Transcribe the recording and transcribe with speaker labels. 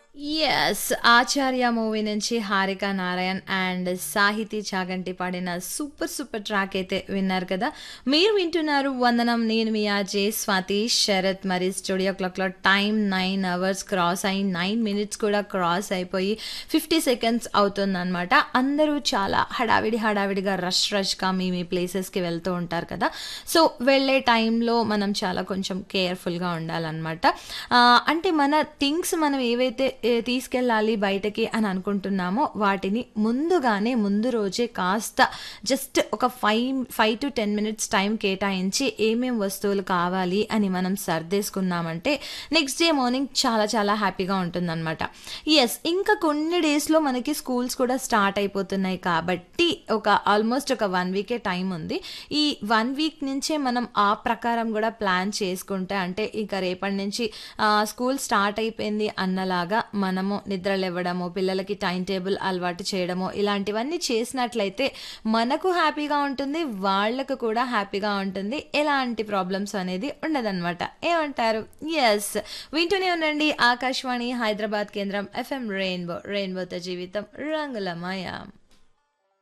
Speaker 1: Yes. 'ఆచార్య' movie నుంచి 'Harika Narayan' and 'సాహితీ చాగంటి' పాడిన సూపర్ సూపర్ ట్రాక్ అయితే విన్నారు కదా! మీరు వింటున్నారు 'వందనం' నేను మీ ఆర్‌జే స్వాతి శరత్. మరి స్టూడియో క్లాక్‌లో టైం 9 అవర్స్ క్రాస్ అయ్యి 9 మినిట్స్ కూడా క్రాస్ అయిపోయి 50 సెకండ్స్ అవుతుందనమాట. అందరూ చాలా హడావిడి హడావిడిగా రష్ రష్‌గా మీ మీ ప్లేసెస్‌కి వెళ్తూ ఉంటారు కదా! సో, వెళ్ళే టైంలో మనం చాలా కొంచెం కేర్‌ఫుల్‌గా ఉండాలనమాట. ఆహ్, అంటే మన థింగ్స్ మనం ఏవైతే ఏ తీసుకెళ్ళాలి బయటకి అని అనుకుంటున్నామో వాటిని ముందుగానే ముందు రోజే కాస్త జస్ట్ ఒక 5, 5-10 మినిట్స్ టైం కేటాయించి ఏమేం వస్తువులు కావాలి అని మనం సర్దేసుకున్నామంటే నెక్స్ట్ డే మార్నింగ్ చాలా చాలా హ్యాపీగా ఉంటుందనమాట. యెస్. ఇంకా కొన్ని డేస్‌లో మనకి స్కూల్స్ కూడా స్టార్ట్ అయిపోతున్నాయి కాబట్టి ఒక ఆల్మోస్ట్ ఒక 1 వీకే టైం ఉంది. ఈ 1 వీక్ నుంచే మనం ఆ ప్రకారం గూడా ప్లాన్ చేసుకుంటే అంటే ఇక రేపటి నుంచి ఆహ్, స్కూల్ స్టార్ట్ అయిపోయింది అన్నలాగా మనము నిద్ర లెవ్వడము, పిల్లలకి టైమ్ టేబుల్ అలవాటు చేయడము ఇలాంటివన్నీ చేసినట్లయితే మనకు హ్యాపీగా ఉంటుంది. వాళ్ళకు కూడా హ్యాపీగా ఉంటుంది. ఎలాంటి ప్రాబ్లమ్స్ అనేది ఉండదనమాట. ఏమంటారు? యెస్. వింటూనే ఉండండి ఆకాశవాణి హైదరాబాద్ కేంద్రం ఎఫ్ఎం రెయిన్బో. రెయిన్బోతో జీవితం రంగులమయం.